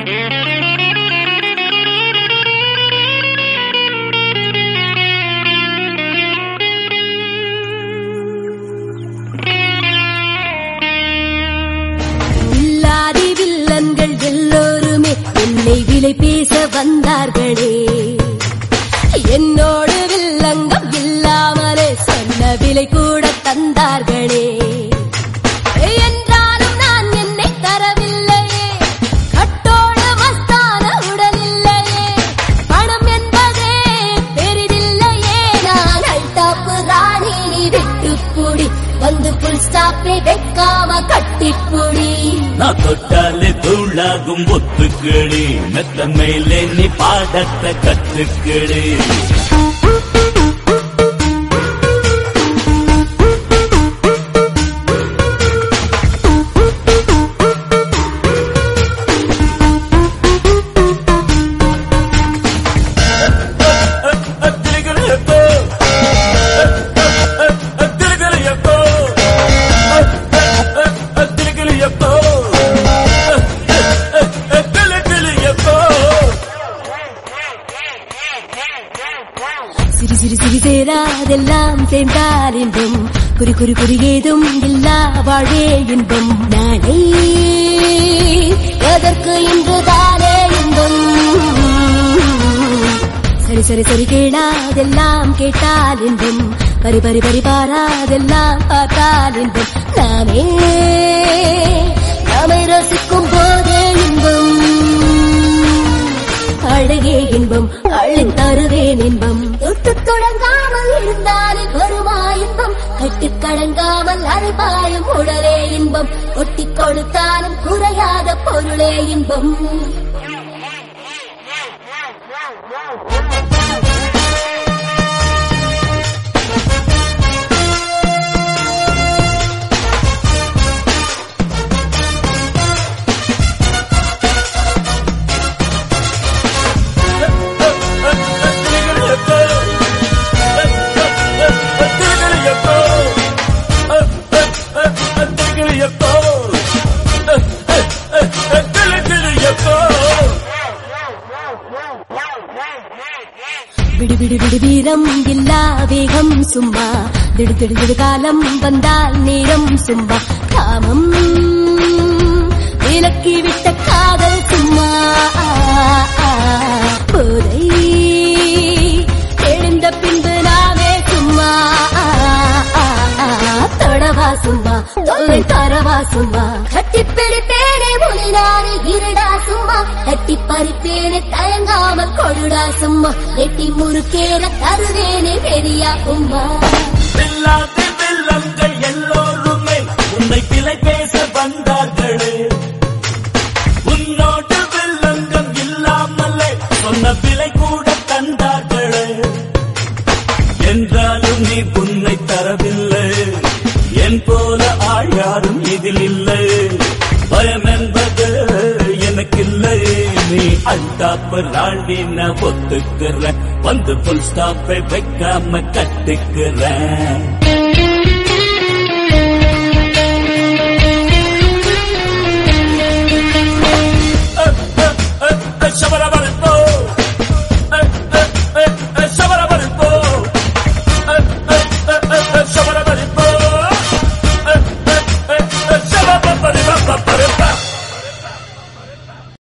இல்லாதி வில்லன்கள் எல்லோருமே என்னை விலை பேச வந்தார்களே என்னோடு வில்லங்கம் இல்லாமலே சொன்ன விலை கூட தந்தார்களே என்றாலும் நான் என்னை தரவில்லையே கட்டோடு மஸ்தான உடல் இல்லையே பணம் என்பதே பெரிதில்லையே நான் அல்டாப்பு ராணி நீ வெட்டுப்புடி வந்து புல் ஸ்டாப்பை வைக்காம கட்டிப்புடி நான் தொட்டாலே தூளாகும் ஒத்துக்கிளி மெத்த மேலே நீ பாடத்தை கத்துக்கிளி சிறு சிறு சிறு சேராதெல்லாம் சேர்ந்தால் இன்பம் குறி குறி குறி ஏதும் இல்லா வாழே இன்பம் நானே எதற்கு இன்றுதானே இன்பம் சரி சரி சரி கேளாதெல்லாம் கேட்டால் இன்பம் பரி பரி பரி பாராதெல்லாம் பார்த்தால் இன்பம் நாமே நாமை ரசிக்கும் போதே இன்பம் அழகே இன்பம் அள்ளி தருவேன் இன்பம் தொட்டு தொடங்காமல் இருந்தாலே வருமா இன்பம் கட்டு கடங்காமல் அரைபாயும் உடலே இன்பம் ஒட்டி கொடுத்தாலும் குறையாத பொருளே இன்பம் விடு விடு விடு வீரம் இல்லா வேகம் சும்மா திடு திடு திடு காலம் வந்தால் நேரம் சும்மா காமம் விலக்கி விட்ட காதல் சும்மா போதை எழுந்த பின்பு நாமே சும்மா தொடவா சும்மா தொல்லை தரவா சும்மா கட்டி பிடிப்பேனே மொழினாரு இருடா சும்மா கட்டி பறிப்பேனே தயங்காமல் கொடுடா சும்மா எட்டி முறுக்கேற தருவேனே பெரியா உம்மா வெல்லாதே வெல்லங்கள் எல்லோருமே உன்னை பிழை பேச வந்தார்களே உன்னோடு வெல்லங்கம் இல்லாமலே சொன்ன விலை கூட தந்தார்களே என்றாலும் நீ உன்னை தரவில்லை என் போல ஆள் யாரும் இதில் இல்லை பயம் என்பது எனக்கில்லை நீ அல்டாப்பு ராண்டி நான் ஒத்துக்கிறேன் வந்து புல் ஸ்டாப்பை வைக்காம கட்டுக்கிறேன்